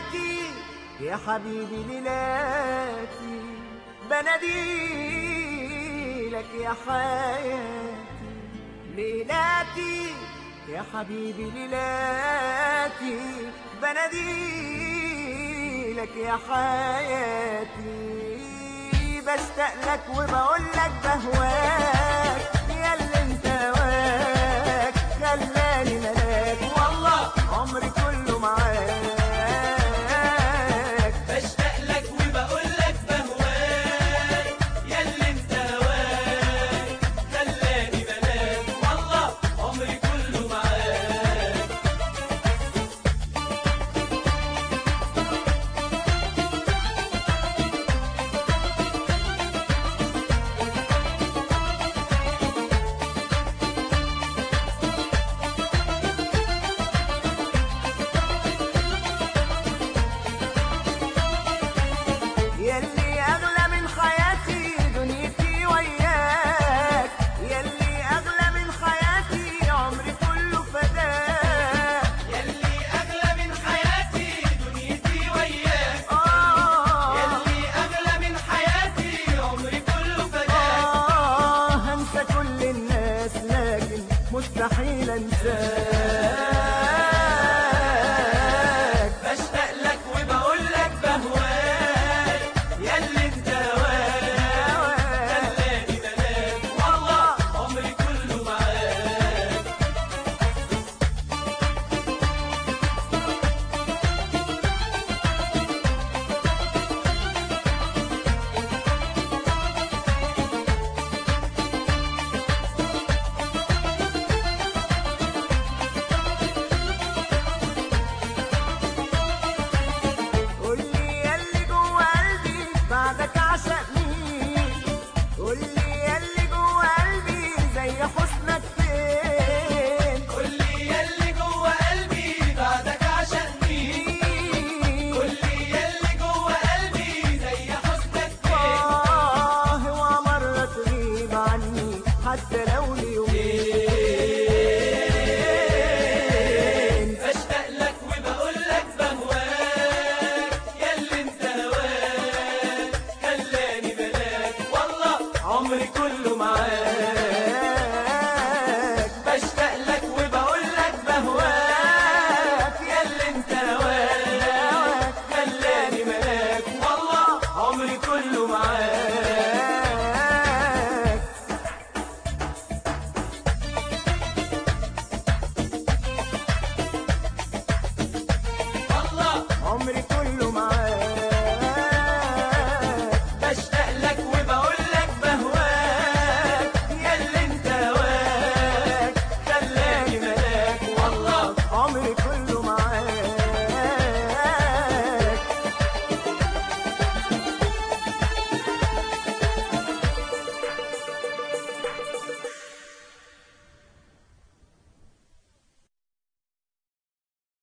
ليلاتي يا حبيبي ليلاتي بناديلك يا حياتي ليلاتي يا حبيبي ليلاتي بناديلك يا حياتي بشتاق لك وبقول لك بهواك يا اللي انت واك خلاني ملاك والله عمري كله معاك بشتاق لك وبقول لك بهواك ياللي انت هواك خلاني بلاك والله عمري كله معاك يلي أغلى من حياتي دنيتي وياك يلي أغلى من حياتي عمري كله فداك ياللي اغلى من حياتي دنيتي وياك آه ياللي اغلى من حياتي عمري كله فداك آه هنسى كل الناس لكن مستحيل أنساك بشتاق لك وبقول لك بهواك ياللي انت هواك خلاني بلاك والله عمري كله معاك قولي يلي جوا قلبي بعدك عشق مين قولي يلي جوا قلبي زي حسنك فين قولي ياللي جوه قلبي بعدك عشان مين قولي ياللي جوه قلبي زي حسنك فين آه اوعى مرة تغيب عني حتى لو ليومين